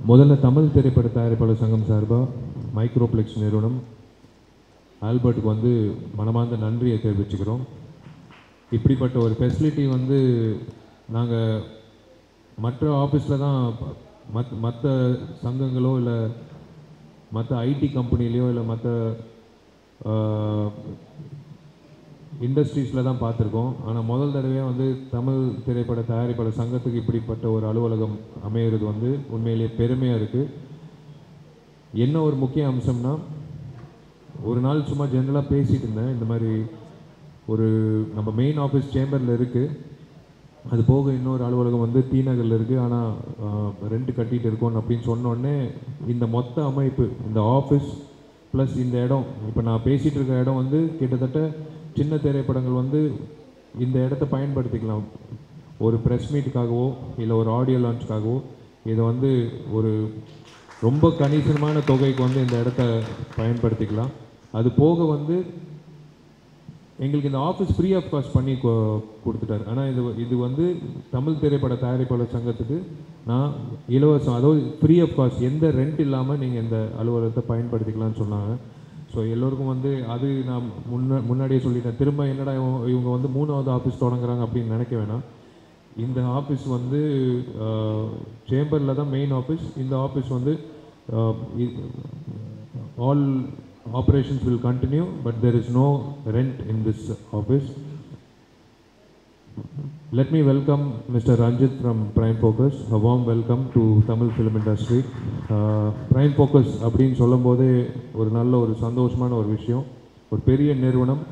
முதல்ல தமிழ் திரைப்பட தயாரிப்பாளர் சங்கம் சார்பாக மைக்ரோப்ளெக்ஸ் நிறுவனம் ஆல்பர்ட்டுக்கு வந்து மனமார்ந்த நன்றியை தெரிவிச்சுக்கிறோம் இப்படிப்பட்ட ஒரு ஃபெசிலிட்டி வந்து நாங்கள் மற்ற ஆஃபீஸில் தான் மத் மற்ற சங்கங்களோ இல்லை மற்ற ஐடி கம்பெனிலையோ இல்லை மற்ற இண்டஸ்ட்ரீஸில் தான் பார்த்துருக்கோம் ஆனால் முதல் தடவையாக வந்து தமிழ் திரைப்பட தயாரிப்பாளர் சங்கத்துக்கு இப்படிப்பட்ட ஒரு அலுவலகம் அமையிறது வந்து உண்மையிலேயே பெருமையாக இருக்குது என்ன ஒரு முக்கிய அம்சம்னா ஒரு நாள் சும்மா ஜென்ரலாக பேசிகிட்டு இருந்தேன் இந்த மாதிரி ஒரு நம்ம மெயின் ஆஃபீஸ் சேம்பரில் இருக்குது அது போக இன்னொரு அலுவலகம் வந்து டி நகரில் இருக்குது ஆனால் ரெண்ட் கட்டிகிட்டு இருக்கோம் அப்படின்னு சொன்னோடனே இந்த மொத்த அமைப்பு இந்த ஆஃபீஸ் ப்ளஸ் இந்த இடம் இப்போ நான் பேசிகிட்டு இருக்க இடம் வந்து கிட்டத்தட்ட சின்ன திரைப்படங்கள் வந்து இந்த இடத்த பயன்படுத்திக்கலாம் ஒரு ப்ரெஸ் மீட்டுக்காகவோ இல்லை ஒரு ஆடியோ லான்ச்சுக்காகவோ இதை வந்து ஒரு ரொம்ப கணிசமான தொகைக்கு வந்து இந்த இடத்த பயன்படுத்திக்கலாம் அது போக வந்து எங்களுக்கு இந்த ஆஃபீஸ் ஃப்ரீ ஆஃப் காஸ்ட் பண்ணி கொ- கொடுத்துட்டாரு ஆனால் இது இது வந்து தமிழ் திரைப்பட தயாரிப்பாளர் சங்கத்துக்கு நான் இலவசம் அதாவது ஃப்ரீ ஆஃப் காஸ்ட் எந்த ரெண்ட் இல்லாமல் நீங்கள் இந்த அலுவலகத்தை பயன்படுத்திக்கலாம்னு சொன்னாங்க ஸோ எல்லோருக்கும் வந்து அது நான் முன்ன முன்னாடியே சொல்லிட்டேன் திரும்ப என்னடா இவங்க- இவங்க வந்து மூணாவது ஆஃபீஸ் தொடங்குறாங்க அப்படின்னு நினைக்க வேணாம் இந்த ஆஃபீஸ் வந்து சேம்பரில் தான் மெயின் ஆஃபீஸ் இந்த ஆஃபீஸ் வந்து all operations will continue but there is no rent in this office let me welcome mr ranjit from prime focus a warm welcome to tamil film industry uh, prime focus அப்படின்னு சொல்லும்போதே ஒரு நல்ல ஒரு சந்தோஷமான ஒரு விஷயம் ஒரு பெரிய நிறுவனம்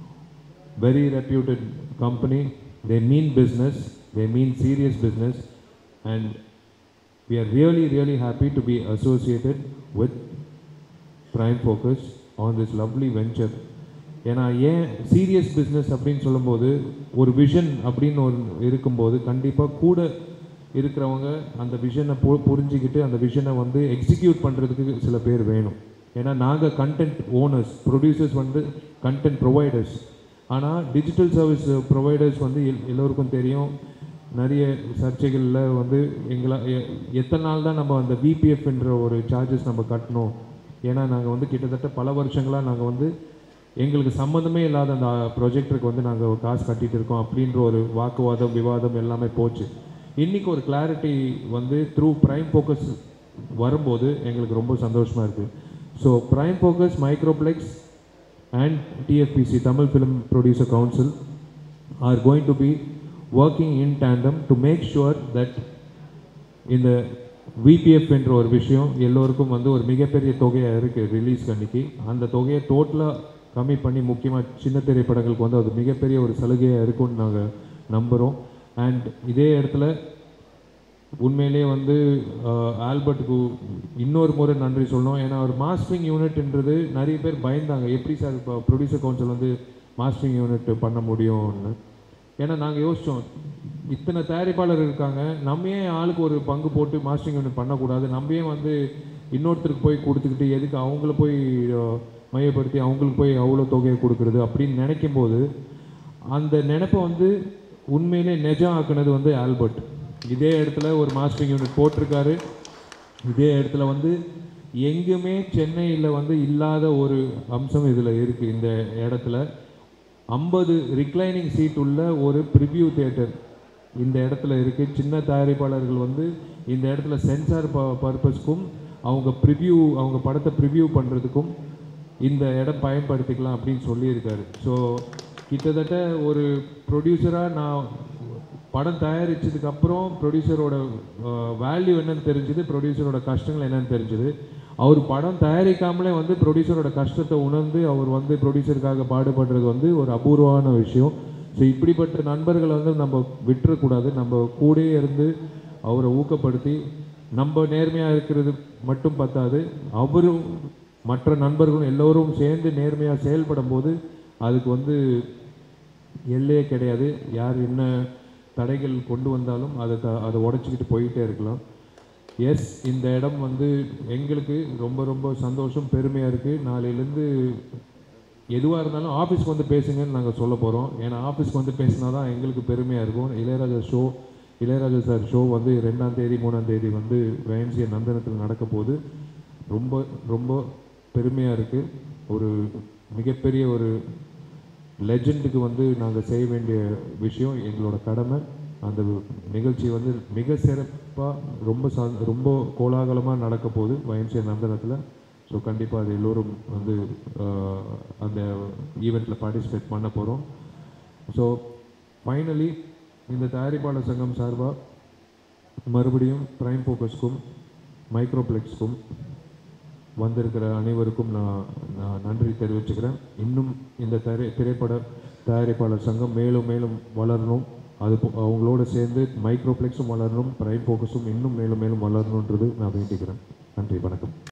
very reputed company they mean business they mean serious business and we are really really happy to be associated with prime focus on this lovely venture ஏன்னா ஏன் சீரியஸ் பிஸ்னஸ் அப்படின்னு சொல்லும்போது ஒரு விஷன் அப்படின்னு ஒரு இருக்கும்போது கண்டிப்பாக கூட இருக்கிறவங்க அந்த விஷனை பு புரிஞ்சுக்கிட்டு அந்த விஷனை வந்து எக்ஸிக்யூட் பண்ணுறதுக்கு சில பேர் வேணும் ஏன்னா நாங்கள் கண்டென்ட் ஓனர்ஸ் ப்ரொடியூசர்ஸ் வந்து கண்டென்ட் ப்ரொவைடர்ஸ் ஆனால் டிஜிட்டல் சர்வீஸ் ப்ரொவைடர்ஸ் வந்து எல் எல்லோருக்கும் தெரியும் நிறைய சர்ச்சைகளில் வந்து எங்களா எ- எத்தனை நாள் தான் நம்ம அந்த விபிஎஃப்ன்ற ஒரு சார்ஜஸ் நம்ம கட்டணும் ஏன்னா நாங்கள் வந்து கிட்டத்தட்ட பல வருஷங்களாக நாங்கள் வந்து எங்களுக்கு சம்மந்தமே இல்லாத அந்த ப்ரொஜெக்டருக்கு வந்து நாங்கள் காசு கட்டிட்டு இருக்கோம் அப்படின்ற ஒரு வாக்குவாதம் விவாதம் எல்லாமே போச்சு இன்றைக்கி ஒரு கிளாரிட்டி வந்து த்ரூ ப்ரைம் ஃபோக்கஸ் வரும்போது எங்களுக்கு ரொம்ப சந்தோஷமாக இருக்குது so Prime Focus Microplex and TFPC, Tamil Film Producer Council, are going to be working in tandem to make sure that இந்த விபிஎஃப் என்ற ஒரு விஷயம் எல்லோருக்கும் வந்து ஒரு மிகப்பெரிய தொகையாக இருக்குது ரிலீஸ் அன்னைக்கு அந்த தொகையை டோட்டலாக கம்மி பண்ணி முக்கியமாக சின்ன திரைப்படங்களுக்கு வந்து அது மிகப்பெரிய ஒரு சலுகையாக இருக்கும்னு நாங்கள் நம்புகிறோம் அண்ட் இதே இடத்துல உண்மையிலேயே வந்து அஹ், ஆல்பர்ட்டுக்கு இன்னொரு முறை நன்றி சொல்லணும் ஏன்னா ஒரு மாஸ்டரிங் யூனிட்ன்றது நிறைய பேர் பயந்தாங்க எப்படி சார் இப்போ ப்ரொடியூசர் கவுன்சில் வந்து மாஸ்டரிங் யூனிட் பண்ண முடியும்னு ஏன்னா நாங்கள் யோசித்தோம் இத்தனை தயாரிப்பாளர் இருக்காங்க நம்ம ஏன் ஆளுக்கு ஒரு பங்கு போட்டு மாஸ்டரிங் யூனிட் பண்ணக்கூடாது நம்ம ஏன் வந்து இன்னொருத்தருக்கு போய் கொடுத்துக்கிட்டு எதுக்கு அவங்கள போய் அஹ், மையப்படுத்தி அவங்களுக்கு போய் அவ்வளோ தொகையை கொடுக்குறது அப்படின்னு நினைக்கும் போது அந்த நினைப்பை வந்து உண்மையிலே நிஜம் ஆக்குனது வந்து ஆல்பர்ட் இதே இடத்துல ஒரு மாஸ்டரிங் யூனிட் போட்டிருக்காரு இதே இடத்துல வந்து எங்குமே சென்னையில் வந்து இல்லாத ஒரு அம்சம் இதில் இருக்குது இந்த இடத்துல ஐம்பது ரிக்ளைனிங் சீட் உள்ள ஒரு ப்ரிவ்யூ தியேட்டர் இந்த இடத்துல இருக்குது சின்ன தயாரிப்பாளர்கள் வந்து இந்த இடத்துல சென்சார் ப பர்பஸ்க்கும் அவங்க ப்ரிவ்யூ அவங்க படத்தை ப்ரிவ்யூ பண்ணுறதுக்கும் இந்த இடம் பயன்படுத்திக்கலாம் அப்படின்னு சொல்லியிருக்காரு ஸோ கிட்டத்தட்ட ஒரு ப்ரொடியூசராக நான் படம் தயாரிச்சதுக்கு அப்புறம் ப்ரொடியூசரோட வேல்யூ என்னன்னு தெரிஞ்சுது ப்ரொடியூசரோட கஷ்டங்கள் என்னன்னு தெரிஞ்சுது அவர் படம் தயாரிக்காமலே வந்து ப்ரொடியூசரோட கஷ்டத்தை உணர்ந்து அவர் வந்து ப்ரொடியூசருக்காக பாடுபடுறது வந்து ஒரு அபூர்வமான விஷயம் ஸோ இப்படிப்பட்ட நண்பர்களை வந்து நம்ம விட்டுறக்கூடாது நம்ம கூடயே இருந்து அவரை ஊக்கப்படுத்தி நம்ம நேர்மையாக இருக்கிறது மட்டும் பத்தாது அவரும் மற்ற நண்பர்களும் எல்லோரும் சேர்ந்து நேர்மையாக செயல்படும் போது அதுக்கு வந்து எல்லையே கிடையாது யார் என்ன தடைகள் கொண்டு வந்தாலும் அதை த அதை உடச்சிக்கிட்டு போயிட்டே இருக்கலாம் எஸ் இந்த இடம் வந்து எங்களுக்கு ரொம்ப ரொம்ப சந்தோஷம் பெருமையாக இருக்குது நாளையிலேருந்து எதுவாக இருந்தாலும் ஆஃபீஸ்க்கு வந்து பேசுங்கன்னு நாங்கள் சொல்ல போகிறோம் ஏன்னா ஆஃபீஸ்க்கு வந்து பேசினா தான் எங்களுக்கு பெருமையாக இருக்கும் Ilaiyaraaja show Ilaiyaraaja sir show வந்து ரெண்டாம் தேதி மூணாம் தேதி வந்து வயன்சிய நந்தனத்தில் நடக்க போது ரொம்ப ரொம்ப பெருமையாக இருக்குது ஒரு மிகப்பெரிய ஒரு லெஜெண்டுக்கு வந்து நாங்கள் செய்ய வேண்டிய விஷயம் எங்களோட கடமை அந்த நிகழ்ச்சி வந்து மிக சிறப்பாக ரொம்ப ச ரொம்ப கோலாகலமாக நடக்க போகுது வயன்சிய நந்தனத்தில் ஸோ கண்டிப்பாக அது எல்லோரும் வந்து ஆஹ், அந்த ஈவெண்ட்டில் பார்ட்டிசிபேட் பண்ண போகிறோம் ஸோ ஃபைனலி இந்த தயாரிப்பாளர் சங்கம் சார்பாக மறுபடியும் ப்ரைம் ஃபோக்கஸ்க்கும் மைக்ரோப்ளெக்ஸ்க்கும் வந்திருக்கிற அனைவருக்கும் நான் நான் நன்றி தெரிவிச்சுக்கிறேன் இன்னும் இந்த திரை திரைப்பட தயாரிப்பாளர் சங்கம் மேலும் மேலும் வளரணும் அது போ- அவங்களோட சேர்ந்து மைக்ரோப்ளெக்ஸும் வளரணும் ப்ரைம் ஃபோக்கஸும் இன்னும் மேலும் மேலும் வளரணுன்றது நான் வேண்டிக்கிறேன் நன்றி வணக்கம்